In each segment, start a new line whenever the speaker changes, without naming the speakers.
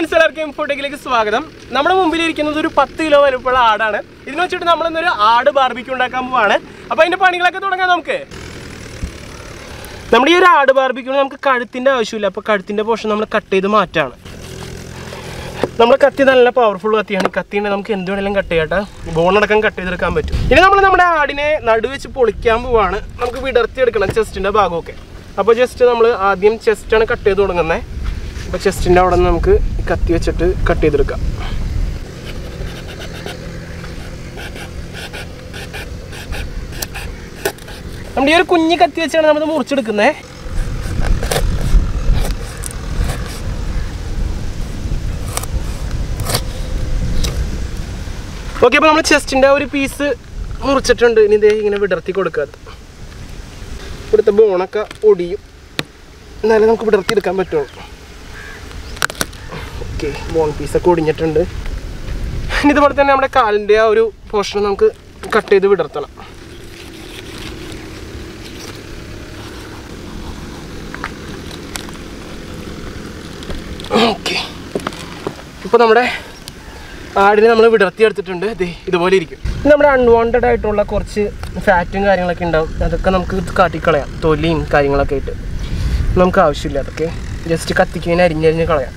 Friends എല്ലാവർക്കും ഫുഡിലേക്ക് സ്വാഗതം നമ്മുടെ മുമ്പിൽ ഇരിക്കുന്നത് ഒരു പത്ത് കിലോ വലുപ്പമുള്ള ആടാണ് ഇതിന് വെച്ചിട്ട് നമ്മൾ ഇന്നൊരു ആട് ബാർബിക്യൂ ഉണ്ടാക്കാൻ പോവാണ് അപ്പോൾ അതിന്റെ പണികളൊക്കെ തുടങ്ങാം നമുക്ക് നമ്മുടെ ഈ ഒരു ആട് ബാർബിക്യൂ നമുക്ക് കഴുത്തിന്റെ ആവശ്യമില്ല അപ്പോൾ കഴുത്തിന്റെ പോർഷൻ നമ്മൾ കട്ട് ചെയ്ത് മാറ്റാണ് നമ്മുടെ കത്തി നല്ല പവർഫുൾ കത്തിയാണ് ഈ കത്തി ഉണ്ടെങ്കിൽ നമുക്ക് എന്ത് വേണമെങ്കിലും കട്ട് ചെയ്യട്ടെ ബോണടക്കം കട്ട് ചെയ്തെടുക്കാൻ പറ്റും ഇനി നമ്മൾ നമ്മുടെ ആടിനെ നടുവെച്ച് പൊളിക്കാൻ പോവാണ് നമുക്ക് വിടർത്തി എടുക്കണം ചെസ്റ്റിന്റെ ഭാഗമൊക്കെ അപ്പോൾ ജസ്റ്റ് നമ്മൾ ആദ്യം ചെസ്റ്റാണ് കട്ട് ചെയ്ത് തുടങ്ങുന്നത് അപ്പോൾ ചെസ്റ്റിൻ്റെ അവിടെ നിന്ന് നമുക്ക് ഈ കത്തി വെച്ചിട്ട് കട്ട് ചെയ്തെടുക്കാം നമ്മുടെ ഈ ഒരു കുഞ്ഞി കത്തി വെച്ചാണ് നമ്മൾ മുറിച്ചെടുക്കുന്നത് ഓക്കെ അപ്പോൾ നമ്മൾ ചെസ്റ്റിൻ്റെ ഒരു പീസ് മുറിച്ചിട്ടുണ്ട് ഇനി ഇതേ ഇങ്ങനെ വിടർത്തി കൊടുക്കാതെ ഇവിടുത്തെ ബോണൊക്കെ ഒടിയും എന്നാലേ നമുക്ക് വിടർത്തി എടുക്കാൻ പറ്റുള്ളൂ ഓക്കെ ബോൺ പീസൊക്കെ ഒടിഞ്ഞിട്ടുണ്ട് ഇനി ഇതുപോലെ തന്നെ നമ്മുടെ കാലിൻ്റെ ആ ഒരു പോർഷൻ നമുക്ക് കട്ട് ചെയ്ത് വിടർത്തണം ഓക്കെ ഇപ്പോൾ നമ്മുടെ ആടിനെ നമ്മൾ വിടർത്തി എടുത്തിട്ടുണ്ട് ദേ ഇതുപോലെ ഇരിക്കും ഇനി നമ്മുടെ അൺവാണ്ടഡ് ആയിട്ടുള്ള കുറച്ച് ഫാറ്റും കാര്യങ്ങളൊക്കെ ഉണ്ടാവും അതൊക്കെ നമുക്ക് കാട്ടിക്കളയാം തൊലിയും കാര്യങ്ങളൊക്കെ ആയിട്ട് നമുക്ക് ആവശ്യമില്ല അതൊക്കെ ജസ്റ്റ് കത്തിക്കുന്നതിന് അരിഞ്ഞരിഞ്ഞ് കളയാം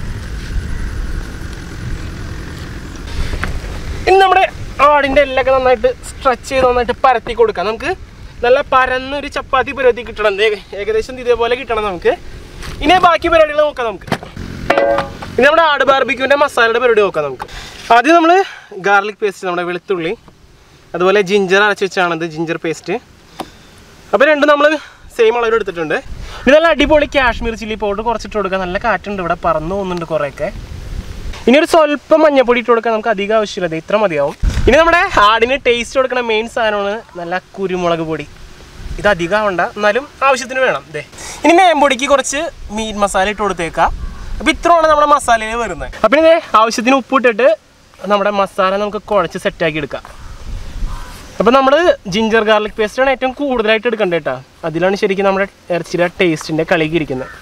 ഇനി നമ്മുടെ ആടിൻ്റെ എല്ലൊക്കെ നന്നായിട്ട് സ്ട്രെച്ച് ചെയ്ത് നന്നായിട്ട് പരത്തി കൊടുക്കാം നമുക്ക് നല്ല പരന്നൊരു ചപ്പാത്തി പരുവത്തി കിട്ടണം ദേ ഏകദേശം ഇതേപോലെ കിട്ടണം നമുക്ക് ഇനി ബാക്കി പരിപാടികൾ നോക്കാം നമുക്ക് ഇനി നമ്മുടെ ആട് ബാർബിക്യൂവിൻ്റെ മസാലയുടെ പരിപാടി നോക്കാം നമുക്ക് ആദ്യം നമ്മൾ ഗാർലിക് പേസ്റ്റ് നമ്മുടെ വെളുത്തുള്ളി അതുപോലെ ജിഞ്ചർ അരച്ച് വെച്ചാണത് ജിഞ്ചർ പേസ്റ്റ് അപ്പോൾ രണ്ടും നമ്മൾ സെയിം അളവിൽ എടുത്തിട്ടുണ്ട് ഇത് നല്ല അടിപൊളി കാശ്മീർ ചില്ലി പൗഡർ കുറച്ചിട്ട് കൊടുക്കുക നല്ല കാറ്റുണ്ട് ഇവിടെ പറന്നു പോകുന്നുണ്ട് കുറേയൊക്കെ ഇനി ഒരു സ്വല്പം മഞ്ഞപ്പൊടി ഇട്ട് കൊടുക്കാൻ നമുക്ക് അധികം ആവശ്യമില്ല ദേ ഇത്ര മതിയാവും ഇനി നമ്മുടെ ആടിന് ടേസ്റ്റ് കൊടുക്കുന്ന മെയിൻ സാധനമാണ് നല്ല കുരുമുളക് പൊടി ഇത് അധികം ആവണ്ട എന്നാലും ആവശ്യത്തിന് വേണം ദേ ഇനി മേമ്പൊടിക്ക് കുറച്ച് മീൻ മസാല ഇട്ട് കൊടുത്തേക്കാം അപ്പോൾ ഇത്രയാണ് നമ്മുടെ മസാലയിൽ വരുന്നത് അപ്പം ഇനി ദേ ആവശ്യത്തിന് ഉപ്പിട്ടിട്ട് നമ്മുടെ മസാല നമുക്ക് കുഴച്ച് സെറ്റാക്കി എടുക്കാം അപ്പോൾ നമ്മൾ ജിഞ്ചർ ഗാർലിക് പേസ്റ്റാണ് ഏറ്റവും കൂടുതലായിട്ട് എടുക്കേണ്ടത് കേട്ടോ അതിലാണ് ശരിക്കും നമ്മുടെ ഇറച്ചിയുടെ ടേസ്റ്റിൻ്റെ കളിക്ക് ഇരിക്കുന്നത്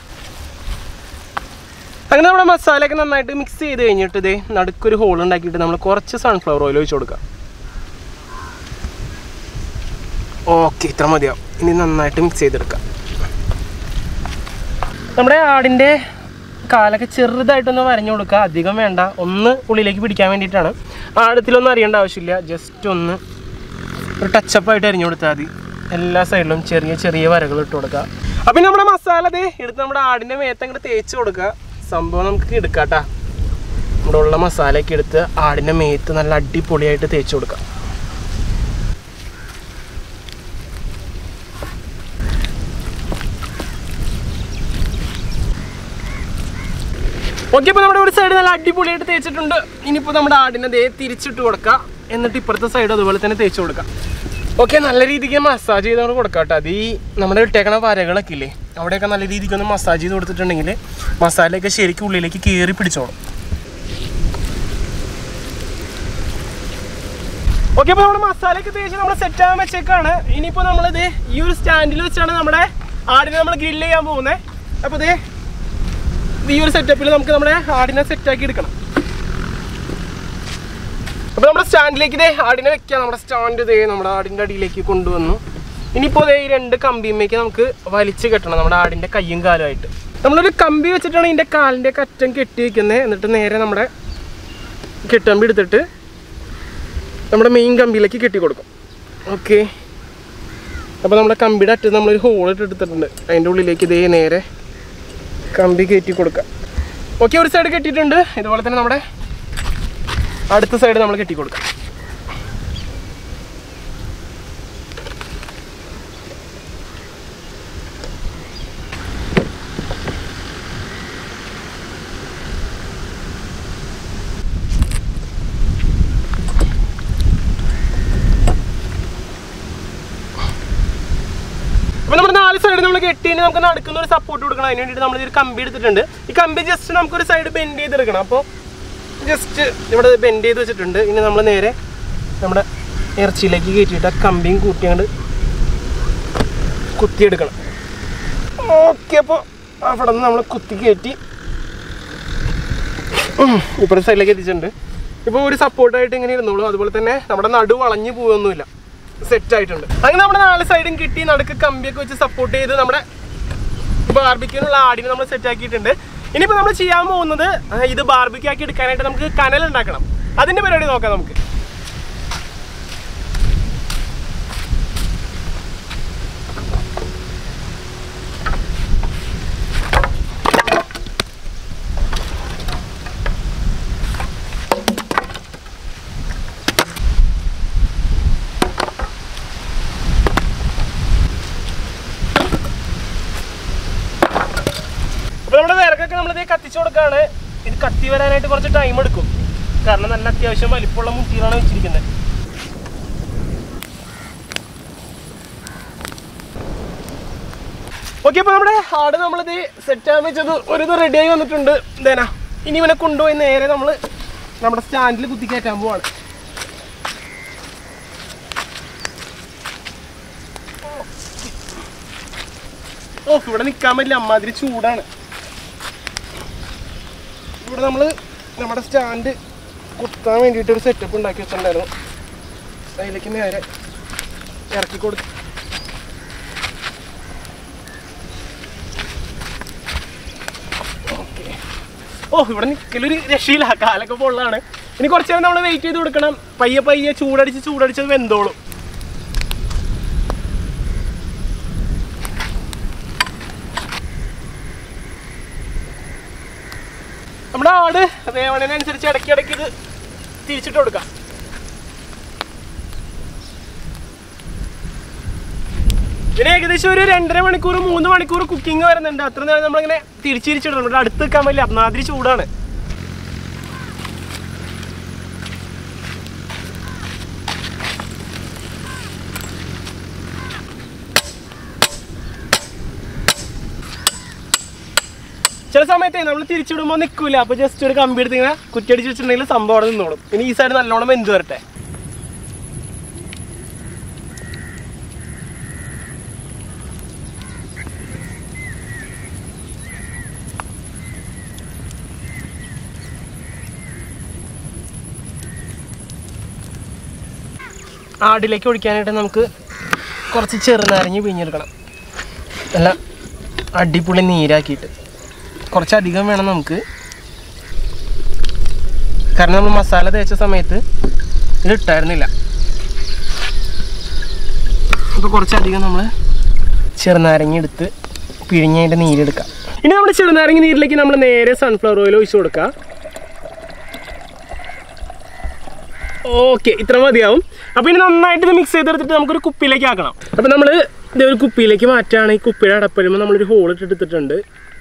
അങ്ങനെ നമ്മുടെ മസാലയൊക്കെ നന്നായിട്ട് മിക്സ് ചെയ്ത് കഴിഞ്ഞിട്ട് ഇതേ നടുക്കൊരു ഹോൾ ഉണ്ടാക്കിയിട്ട് നമ്മൾ കുറച്ച് സൺഫ്ലവർ ഓയിൽ ഒഴിച്ച് കൊടുക്കാം ഓക്കെ ഇത്ര മതിയാവും ഇനി നന്നായിട്ട് മിക്സ് ചെയ്തെടുക്കാം നമ്മുടെ ആടിൻ്റെ കാലൊക്കെ ചെറുതായിട്ടൊന്ന് വരഞ്ഞു കൊടുക്കുക അധികം വേണ്ട ഒന്ന് ഉള്ളിലേക്ക് പിടിക്കാൻ വേണ്ടിയിട്ടാണ് ആഴത്തിലൊന്നും അറിയേണ്ട ആവശ്യമില്ല ജസ്റ്റ് ഒന്ന് ഒരു ടച്ചപ്പായിട്ട് അരിഞ്ഞു കൊടുത്താൽ മതി എല്ലാ സൈഡിലും ചെറിയ ചെറിയ വരകൾ ഇട്ട് കൊടുക്കുക അപ്പം നമ്മുടെ മസാല ദേ എടുത്ത് നമ്മുടെ ആടിൻ്റെ മേത്ത് അങ്ങോട്ട് തേച്ച് കൊടുക്കുക സംഭവം നമുക്ക് എടുക്കാട്ടാ നമ്മുടെ ഉള്ള മസാലയൊക്കെ എടുത്ത് ആടിൻ്റെ മേത്ത് നല്ല അടിപൊളിയായിട്ട് തേച്ച് കൊടുക്കാം ഓക്കെ അപ്പോൾ നമ്മുടെ ഒരു സൈഡ് നല്ല അടിപൊളിയായിട്ട് തേച്ചിട്ടുണ്ട് ഇനിയിപ്പോൾ നമ്മുടെ ആടിനെ ദേ തിരിച്ചിട്ട് കൊടുക്കാം എന്നിട്ട് ഇപ്പുറത്തെ സൈഡ് അതുപോലെ തന്നെ തേച്ച് കൊടുക്കാം ഓക്കെ നല്ല രീതിക്ക് മസാജ് ചെയ്ത് കൊടുക്കാം കേട്ടോ അത് ഈ നമ്മുടെ ഇട്ടേക്കണ വരകളൊക്കെ ഇല്ലേ അവിടെയൊക്കെ നല്ല രീതിക്ക് ഒന്ന് മസാജ് ചെയ്ത് കൊടുത്തിട്ടുണ്ടെങ്കിൽ മസാലയൊക്കെ ശരിക്കും ഉള്ളിലേക്ക് കയറി പിടിച്ചോളും ഓക്കെ അപ്പോൾ നമ്മുടെ മസാലയൊക്കെ തേച്ച് നമ്മൾ സെറ്റ് ആകാൻ വെച്ചേക്കാണ് ഇനിയിപ്പോൾ നമ്മളിത് ഈ ഒരു സ്റ്റാൻഡിൽ വെച്ചാണ് നമ്മുടെ ആടിനെ നമ്മൾ ഗ്രില്ല് ചെയ്യാൻ പോകുന്നത് അപ്പോൾ ഇതേ ഈ ഒരു സെറ്റപ്പിൽ നമുക്ക് നമ്മുടെ ആടിനെ സെറ്റാക്കി എടുക്കണം അപ്പോൾ നമ്മുടെ സ്റ്റാൻഡിലേക്ക് ഇതേ ആടിനെ വെക്കാം നമ്മുടെ സ്റ്റാൻഡ് ഇതേ നമ്മുടെ ആടിൻ്റെ അടിയിലേക്ക് കൊണ്ടുവന്നു ഇനിയിപ്പോൾ ഇതേ ഈ രണ്ട് കമ്പിയുമേക്ക് നമുക്ക് വലിച്ച് കെട്ടണം നമ്മുടെ ആടിൻ്റെ കയ്യും കാലുമായിട്ട് നമ്മളൊരു കമ്പി വെച്ചിട്ടാണ് ഇതിൻ്റെ കാലിൻ്റെ കറ്റം കെട്ടി വെക്കുന്നത് എന്നിട്ട് നേരെ നമ്മുടെ കെട്ടമ്പി എടുത്തിട്ട് നമ്മുടെ മെയിൻ കമ്പിയിലേക്ക് കെട്ടി കൊടുക്കും ഓക്കെ അപ്പോൾ നമ്മുടെ കമ്പിയുടെ അറ്റത്ത് നമ്മളൊരു ഹോൾ ഇട്ട് എടുത്തിട്ടുണ്ട് അതിൻ്റെ ഉള്ളിലേക്ക് ഇതേ നേരെ കമ്പി കയറ്റി കൊടുക്കാം ഓക്കെ ഒരു സൈഡ് കെട്ടിയിട്ടുണ്ട് ഇതുപോലെ തന്നെ നമ്മുടെ അടുത്ത സൈഡ് നമ്മൾ കെട്ടി കൊടുക്കാം അപ്പൊ നമ്മുടെ നാല് സൈഡ് നമ്മൾ കെട്ടിന് നമുക്ക് നടക്കുന്ന ഒരു സപ്പോർട്ട് കൊടുക്കണം അതിന് വേണ്ടിയിട്ട് നമ്മൾ ഒരു കമ്പി എടുത്തിട്ടുണ്ട് ഈ കമ്പി ജസ്റ്റ് നമുക്ക് ഒരു സൈഡ് ബെൻഡ് ചെയ്തെടുക്കണം അപ്പോൾ ജസ്റ്റ് ഇവിടെ ബെൻഡ് ചെയ്ത് വെച്ചിട്ടുണ്ട് ഇനി നമ്മൾ നേരെ നമ്മുടെ ഇറച്ചിയിലേക്ക് കയറ്റിയിട്ട് ആ കമ്പിയും കൂട്ടി അങ്ങോട്ട് കുത്തിയെടുക്കണം ഓക്കെ അപ്പോൾ അവിടെ നിന്ന് നമ്മൾ കുത്തി കയറ്റി ഇപ്പോഴത്തെ സൈഡിലേക്ക് എത്തിച്ചിട്ടുണ്ട് ഇപ്പോൾ ഒരു സപ്പോർട്ടായിട്ട് ഇങ്ങനെ ഇരുന്നോളൂ അതുപോലെ തന്നെ നമ്മുടെ നടു വളഞ്ഞു പോകുന്നില്ല സെറ്റ് ആയിട്ടുണ്ട് അങ്ങനെ നമ്മുടെ നാല് സൈഡും കിട്ടി നടുക്ക് കമ്പിയൊക്കെ വെച്ച് സപ്പോർട്ട് ചെയ്ത് നമ്മുടെ ബാർബിക്യൂനുള്ള ആടിനെ നമ്മൾ സെറ്റ് ആക്കിയിട്ടുണ്ട് ഇനിയിപ്പോൾ നമ്മൾ ചെയ്യാൻ പോകുന്നത് ആ, ഇത് ബാർബിക്യൂ ആക്കി എടുക്കാനായിട്ട് നമുക്ക് കനൽ ഉണ്ടാക്കണം അതിന്റെ പരിപാടി നോക്കാം നമുക്ക് അപ്പൊ നമ്മുടെ വിറകൊക്കെ നമ്മളിത് കത്തിച്ചു കൊടുക്കാണ് ഇത് കത്തി വരാനായിട്ട് കുറച്ച് ടൈം എടുക്കും കാരണം നല്ല അത്യാവശ്യം വലിപ്പമുള്ള മുട്ടികളാണ് വെച്ചിരിക്കുന്നത് ഓക്കെ അപ്പൊ നമ്മുടെ ഹാർഡ് നമ്മളിത് സെറ്റ് ആകാൻ വെച്ചത് ഒരു ഇത് റെഡി ആയി വന്നിട്ടുണ്ട് ഇതേനാ ഇനി ഇവനെ കൊണ്ടുപോയി നേരെ നമ്മൾ നമ്മുടെ സ്റ്റാൻഡിൽ കുത്തി കയറ്റാൻ പോവാണ് ഓ ഇവിടെ നിൽക്കാൻ പറ്റില്ല അമ്മാതിരി ചൂടാണ് ഇവിടെ നമ്മൾ നമ്മുടെ സ്റ്റാൻഡ് കുത്താൻ വേണ്ടിയിട്ട് ഒരു സെറ്റപ്പ് ഉണ്ടാക്കി വെച്ചിട്ടുണ്ടായിരുന്നു അതിലേക്ക് നേരെ ഇറക്കി കൊടുത്തു ഓക്കെ ഓ ഇവിടെ നിൽക്കലൊരു രക്ഷയില്ല കാലൊക്കെ പൊള്ളാണ് ഇനി കുറച്ച് നേരം നമ്മൾ വെയിറ്റ് ചെയ്ത് കൊടുക്കണം പയ്യെ പയ്യെ ചൂടടിച്ച് ചൂടടിച്ചത് വെന്തോളും നമ്മുടെ ആട് വേവണതിനനുസരിച്ച് ഇടയ്ക്ക് ഇടയ്ക്ക് ഇത് തിരിച്ചിട്ട് കൊടുക്കാം ഇതിന് ഏകദേശം ഒരു രണ്ടര മണിക്കൂർ മൂന്ന് മണിക്കൂർ കുക്കിംഗ് വരുന്നുണ്ട് അത്ര നേരം നമ്മളിങ്ങനെ തിരിച്ചിരിച്ചിടണം ഇവിടെ അടുത്ത് വെക്കാൻ പറ്റില്ല അന്നാതിരി ചൂടാണ് ചില സമയത്ത് നമ്മൾ തിരിച്ചിടുമ്പോൾ നിൽക്കൂല അപ്പൊ ജസ്റ്റ് ഒരു കമ്പി എടുത്ത് ഇങ്ങനെ കുറ്റിയടിച്ച് വെച്ചിട്ടുണ്ടെങ്കിൽ സംഭവം അവിടെ നിന്നോളും ഇനി ഈ സൈഡ് നല്ലോണം എന്ത് വരട്ടെ ആടിലേക്ക് ഒഴിക്കാനായിട്ട് നമുക്ക് കുറച്ച് ചെറുനാരങ്ങി പിഴിഞ്ഞെടുക്കണം നല്ല അടിപൊളി നീരാക്കിയിട്ട് കുറച്ചധികം വേണം നമുക്ക് കാരണം നമ്മൾ മസാല തേച്ച സമയത്ത് ഇത് ഇട്ടായിരുന്നില്ല അപ്പോൾ കുറച്ചധികം നമ്മൾ ചെറുനാരങ്ങ എടുത്ത് പിഴിഞ്ഞതിൻ്റെ നീരെടുക്കാം ഇനി നമ്മുടെ ചെറുനാരങ്ങ നീരിലേക്ക് നമ്മൾ നേരെ സൺഫ്ലവർ ഓയിൽ ഒഴിച്ചു കൊടുക്കാം ഓക്കെ ഇത്ര മതിയാവും അപ്പോൾ ഇനി നന്നായിട്ട് ഇത് മിക്സ് ചെയ്തെടുത്തിട്ട് നമുക്കൊരു കുപ്പിയിലേക്ക് ആക്കണം അപ്പോൾ നമ്മൾ ഇത് ഒരു കുപ്പിയിലേക്ക് മാറ്റുകയാണ് ഈ കുപ്പിയുടെ അടപ്പരുമ്പോൾ നമ്മളൊരു ഹോൾ ഇട്ടെടുത്തിട്ടുണ്ട്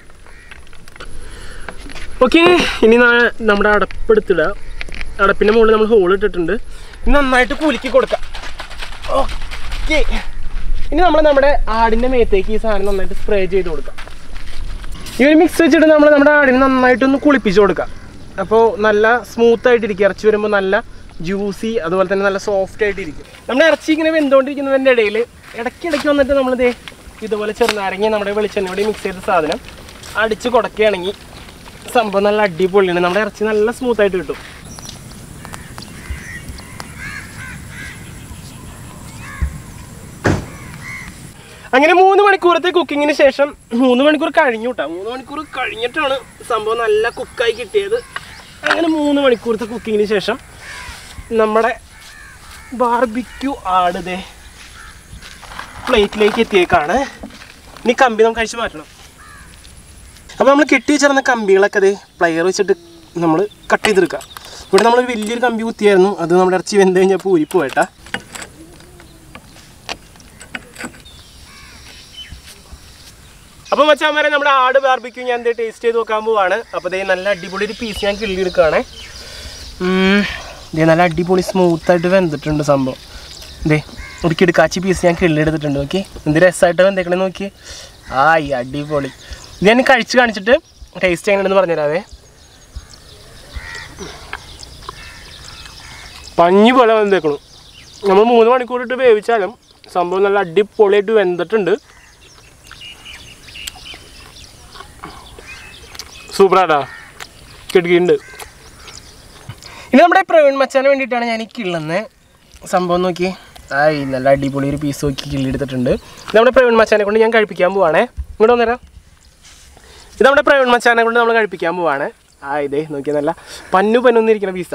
ഓക്കെ ഇനി നാ- നമ്മുടെ അടപ്പെടുത്തിടുക അടപ്പിൻ്റെ മുകളിൽ നമ്മൾ ഹോൾ ഇട്ടിട്ടുണ്ട് ഇനി നന്നായിട്ട് കുലുക്കി കൊടുക്കാം ഓക്കെ ഇനി നമ്മൾ നമ്മുടെ ആടിൻ്റെ മേത്തേക്ക് ഈ സാധനം നന്നായിട്ട് സ്പ്രേ ചെയ്ത് കൊടുക്കാം ഈ ഒരു മിക്സ് വെച്ചിട്ട് നമ്മൾ നമ്മുടെ ആടിനെ നന്നായിട്ടൊന്ന് കുളിപ്പിച്ച് കൊടുക്കാം അപ്പോൾ നല്ല സ്മൂത്ത് ആയിട്ടിരിക്കും ഇറച്ചി വരുമ്പോൾ നല്ല ജ്യൂസി അതുപോലെ തന്നെ നല്ല സോഫ്റ്റ് ആയിട്ടിരിക്കും നമ്മുടെ ഇറച്ചി ഇങ്ങനെ വെന്തുകൊണ്ടിരിക്കുന്നതിൻ്റെ ഇടയിൽ ഇടയ്ക്കിടയ്ക്ക് വന്നിട്ട് നമ്മളിത് ഇതുപോലെ ചെറുനാരങ്ങ നമ്മുടെ വെളിച്ചെണ്ണയോടെ മിക്സ് ചെയ്ത സാധനം അടിച്ച് കൊടുക്കുകയാണെങ്കിൽ സംഭവം നല്ല അടിപൊളിയാണ് നമ്മുടെ ഇറച്ചി നല്ല സ്മൂത്ത് ആയിട്ട് കിട്ടും അങ്ങനെ മൂന്ന് മണിക്കൂറത്തെ കുക്കിങ്ങിന് ശേഷം മൂന്ന് മണിക്കൂർ കഴിഞ്ഞു കേട്ടോ മൂന്ന് മണിക്കൂർ കഴിഞ്ഞിട്ടാണ് സംഭവം നല്ല കുക്കായി കിട്ടിയത് അങ്ങനെ മൂന്ന് മണിക്കൂറത്തെ കുക്കിങ്ങിന് ശേഷം നമ്മുടെ ബാർബിക്യൂ ആടുതേ പ്ലേറ്റിലേക്ക് എത്തിയേക്കാണ് ഇനി കമ്പി നമുക്ക് കഴിച്ച് മാറ്റണം അപ്പോൾ നമ്മൾ കെട്ടി വെച്ചിരുന്ന കമ്പികളൊക്കെ അതേ പ്ലെയർ വെച്ചിട്ട് നമ്മൾ കട്ട് ചെയ്തെടുക്കുക ഇവിടെ നമ്മൾ വലിയൊരു കമ്പി കുത്തിയായിരുന്നു അത് നമ്മുടെ ഇറച്ചി വെന്ത് കഴിഞ്ഞപ്പോൾ ഊരിപ്പോയിട്ടാ അപ്പോൾ മച്ചാമാരെ നമ്മുടെ ആട് ബാർബിക്യൂ ഞാൻ എന്തേ ടേസ്റ്റ് ചെയ്ത് നോക്കാൻ പോവാണ് അപ്പോൾ ദേ നല്ല അടിപൊളി ഒരു പീസ് ഞാൻ കിള്ളി എടുക്കുകയാണേ ദേ നല്ല അടിപൊളി സ്മൂത്തായിട്ട് വെന്തിട്ടുണ്ട് സംഭവം ദേ ഒരു കിടക്കാച്ചി പീസ് ഞാൻ കിള്ളി എടുത്തിട്ടുണ്ട് നോക്കി എന്ത് രസമായിട്ട് വെന്തേക്കണേ നോക്കി ആയി അടിപൊളി ഇത് ഞാൻ കഴിച്ച് കാണിച്ചിട്ട് ടേസ്റ്റ് എങ്ങനെയാണെന്ന് പറഞ്ഞുതരാവേ പഞ്ഞി പോലെ വെന്തേക്കണു നമ്മൾ മൂന്ന് മണിക്കൂർ ഇട്ട് വേവിച്ചാലും സംഭവം നല്ല അടിപൊളിയായിട്ട് വെന്തിട്ടുണ്ട് സൂപ്പറാട്ടാ കിടക്കിയിട്ടുണ്ട് ഇനി നമ്മുടെ പ്രവീൺ മച്ചാന് വേണ്ടിയിട്ടാണ് ഞാൻ ഈ കിള്ളുന്നത് സംഭവം നോക്കി ആയി നല്ല അടിപൊളി ഒരു പീസ് നോക്കി കിള്ളിയെടുത്തിട്ടുണ്ട് ഇത് നമ്മുടെ പ്രവീൺ മച്ചാനെ കൊണ്ട് ഞാൻ കഴിപ്പിക്കാൻ പോവാണേ ഇങ്ങോട്ട് വന്നേരാം ഇത് നമ്മുടെ പ്രവീൺ മച്ചാനെ കൊണ്ട് നമ്മൾ കഴിപ്പിക്കാൻ പോവാണ് ആ ഇതേ നോക്കിയാൽ നല്ല പന്നു പന്നുന്നിരിക്കുന്ന പീസ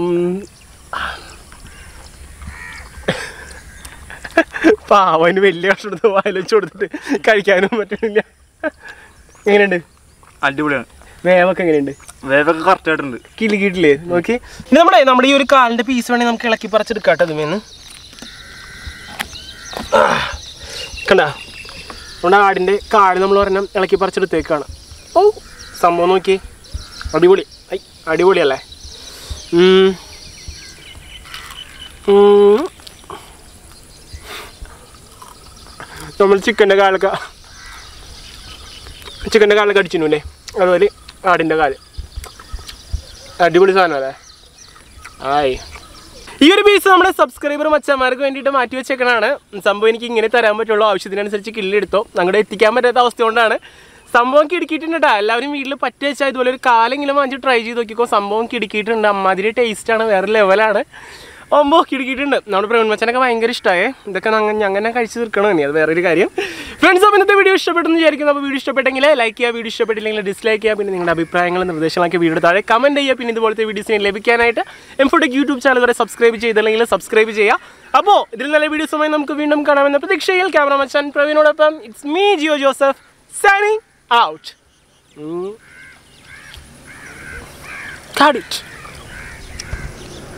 പാവന് വലിയ കഷ്ടം എടുത്ത് വായിലൊച്ച് കൊടുത്തിട്ട് കഴിക്കാനും പറ്റുന്നില്ല എങ്ങനെയുണ്ട്
അടിപൊളിയാണ്
വേവൊക്കെ എങ്ങനെയുണ്ട്
വേവൊക്കെ കറക്റ്റ് ആയിട്ടുണ്ട്
കിളിക്കിട്ടില്ലേ നോക്കി ഇനി നമ്മുടെ നമ്മുടെ ഈ ഒരു കാലിന്റെ പീസ് വേണമെങ്കിൽ നമുക്ക് ഇളക്കി പറിച്ചെടുക്കാം കേട്ടോ ഇതുമേന്ന് കണ്ട നമ്മുടെ ആടിന്റെ കാട് നമ്മൾ ഒരെണ്ണം ഇളക്കി പറിച്ചെടുത്തേക്കാണ് ഓ സംഭവം നോക്കി അടിപൊളി ഐ അടിപൊളിയല്ലേ ഉം. ഉം. നമ്മൾ ചിക്കൻ്റെ കാലൊക്കെ ചിക്കൻ്റെ കാലൊക്കെ അടിച്ചിരുന്നു അല്ലേ അതുപോലെ ആടിൻ്റെ കാല് അടിപൊളി സാധനം അല്ലേ ആയി ഈ ഒരു പീസ് നമ്മുടെ സബ്സ്ക്രൈബർ മച്ചന്മാർക്ക് വേണ്ടിയിട്ട് മാറ്റി വെച്ചേക്കണാണ് സംഭവം എനിക്ക് ഇങ്ങനെ തരാൻ പറ്റുള്ളൂ ആവശ്യത്തിനനുസരിച്ച് കില്ലെടുത്തോ ഞങ്ങളുടെ എത്തിക്കാൻ പറ്റാത്ത അവസ്ഥ കൊണ്ടാണ് സംഭവം കിടുക്കിയിട്ടുണ്ട് കേട്ടോ എല്ലാവരും വീട്ടിൽ പറ്റി വെച്ചാൽ ഇതുപോലെ ഒരു കാലെങ്കിലും വാങ്ങിച്ച് ട്രൈ ചെയ്ത് നോക്കിക്കോ സംഭവം കിടുക്കിയിട്ടുണ്ട് അമ്മാതിരി ടേസ്റ്റാണ് വേറെ ലെവലാണ് ഒമ്പോ കിടുക്കിയിട്ടുണ്ട് നമ്മുടെ പ്രവീൺ മച്ചനൊക്കെ ഭയങ്കര ഇഷ്ടമായേ ഇതൊക്കെ ഞങ്ങൾ അങ്ങനെ കഴിച്ച് തീർക്കണം ഇനി അത് വേറൊരു കാര്യം ഫ്രണ്ട്സ് അപ്പോൾ ഇന്നത്തെ വീഡിയോ ഇഷ്ടപ്പെട്ടെന്ന് വിചാരിക്കുന്നു അപ്പോൾ വീഡിയോ ഇഷ്ടപ്പെട്ടെങ്കിൽ ലൈക്ക് ചെയ്യുക വീഡിയോ ഇഷ്ടപ്പെട്ടില്ലെങ്കിൽ ഡിസ്ലൈക്ക് ചെയ്യുക പിന്നെ നിങ്ങളുടെ അഭിപ്രായങ്ങളും നിർദ്ദേശങ്ങളൊക്കെ വീഡിയോ താഴെ കമൻറ്റ് ചെയ്യുക പിന്നെ ഇതുപോലത്തെ വീഡിയോസിനെ ലഭിക്കാനായിട്ട് എംഫോടെക് യൂട്യൂബ് ചാനൽ വരെ സബ്സ്ക്രൈബ് ചെയ്തില്ലെങ്കിൽ സബ്സ്ക്രൈബ് ചെയ്യുക അപ്പോൾ ഇതിൽ നല്ല വീഡിയോസുമായി നമുക്ക് വീണ്ടും കാണാമെന്ന പ്രതീക്ഷയിൽ ക്യാമറ മച്ചാൻ പ്രവീണോടൊപ്പം it's me Jiyo Joseph signing out Got it.